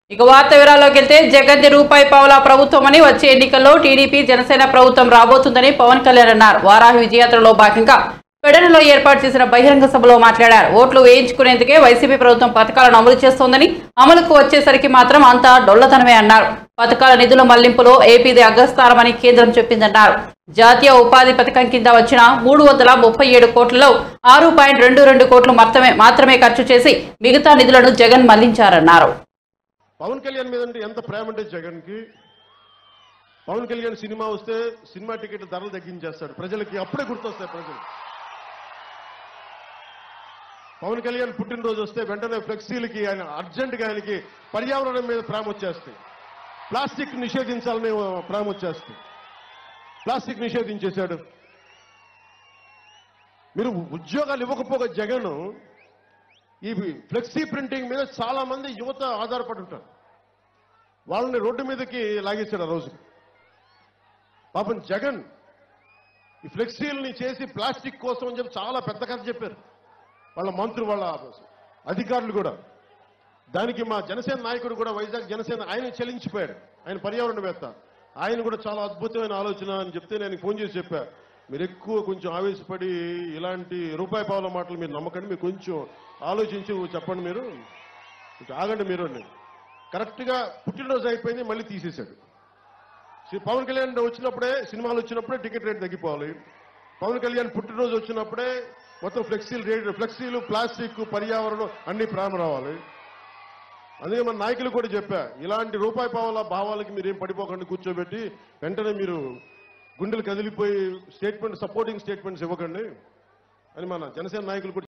ఇక వార్త వివరాల్లోకి వెళ్తే జగన్ది రూపాయి పావుల ప్రభుత్వం అని వచ్చే ఎన్నికల్లో టీడీపీ జనసేన ప్రభుత్వం రాబోతుందని పవన్ కళ్యాణ్ అన్నారు వారాహి విజయాత్రలో భాగంగా పెడనలో ఏర్పాటు చేసిన బహిరంగ సభలో మాట్లాడారు ఓట్లు వేయించుకునేందుకే వైసీపీ ప్రభుత్వం పథకాలను అమలు చేస్తోందని అమలుకు వచ్చేసరికి మాత్రం అంతా డొల్లతనమే అన్నారు పథకాల నిధుల మళ్లింపులో ఏపీది అగ్రస్థానమని కేంద్రం చెప్పిందన్నారు జాతీయ ఉపాధి పథకం కింద వచ్చిన మూడు వందల ముప్పై ఏడు కోట్లలో ఆరు పాయింట్ రెండు రెండు కోట్లు మాత్రమే మాత్రమే ఖర్చు చేసి మిగతా నిధులను జగన్ మళ్లించారన్నారు పవన్ కళ్యాణ్ మీద అంటే ఎంత ప్రేమ అంటే జగన్ కి పవన్ కళ్యాణ్ సినిమా వస్తే సినిమా టికెట్ ధరలు తగ్గించేస్తాడు ప్రజలకి అప్పుడే గుర్తొస్తాయి ప్రజలు పవన్ కళ్యాణ్ పుట్టినరోజు వస్తే వెంటనే ఫ్లెక్సీలకి ఆయన అర్జెంటుగా ఆయనకి పర్యావరణం మీద ప్రేమ వచ్చేస్తాయి ప్లాస్టిక్ నిషేధించాలని ప్రేమ వచ్చేస్తాయి ప్లాస్టిక్ నిషేధించేశాడు మీరు ఉద్యోగాలు ఇవ్వకపోగా జగన్ ఈ ఫ్లెక్సీ ప్రింటింగ్ మీద చాలా మంది యువత ఆధారపడి ఉంటారు వాళ్ళని రోడ్డు మీదకి లాగేశాడు ఆ రోజు పాపం జగన్ ఈ ఫ్లెక్సీలని చేసి ప్లాస్టిక్ కోసం అని చెప్పి చాలా పెద్ద కథ చెప్పారు వాళ్ళ మంత్రులు వాళ్ళ అధికారులు కూడా దానికి మా జనసేన నాయకుడు కూడా వైజాగ్ జనసేన ఆయన చెల్లించిపోయాడు ఆయన పర్యావరణవేత్త ఆయన కూడా చాలా అద్భుతమైన ఆలోచన అని చెప్తే నేను ఫోన్ చేసి చెప్పా మీరు ఎక్కువ కొంచెం ఆవేశపడి ఇలాంటి రూపాయి పావుల మాటలు మీరు నమ్మకండి మీరు కొంచెం ఆలోచించి చెప్పండి మీరు కొంచెం ఆగండి మీరు అని కరెక్ట్గా పుట్టినరోజు అయిపోయింది మళ్ళీ తీసేశాడు శ్రీ పవన్ కళ్యాణ్ వచ్చినప్పుడే సినిమాలు వచ్చినప్పుడే టికెట్ రేట్ తగ్గిపోవాలి పవన్ కళ్యాణ్ పుట్టినరోజు వచ్చినప్పుడే మొత్తం ఫ్లెక్సీలు రేట్ ఫ్లెక్సీలు ప్లాస్టిక్ పర్యావరణం అన్ని ప్రాణం రావాలి అందుకే మన నాయకులు కూడా చెప్పా ఇలాంటి రూపాయి పావుల భావాలకి మీరు ఏం పడిపోకండి కూర్చోబెట్టి వెంటనే మీరు గుండెలు కదిలిపోయి స్టేట్మెంట్ సపోర్టింగ్ స్టేట్మెంట్స్ ఇవ్వకండి అని మన జనసేన నాయకులు కూడా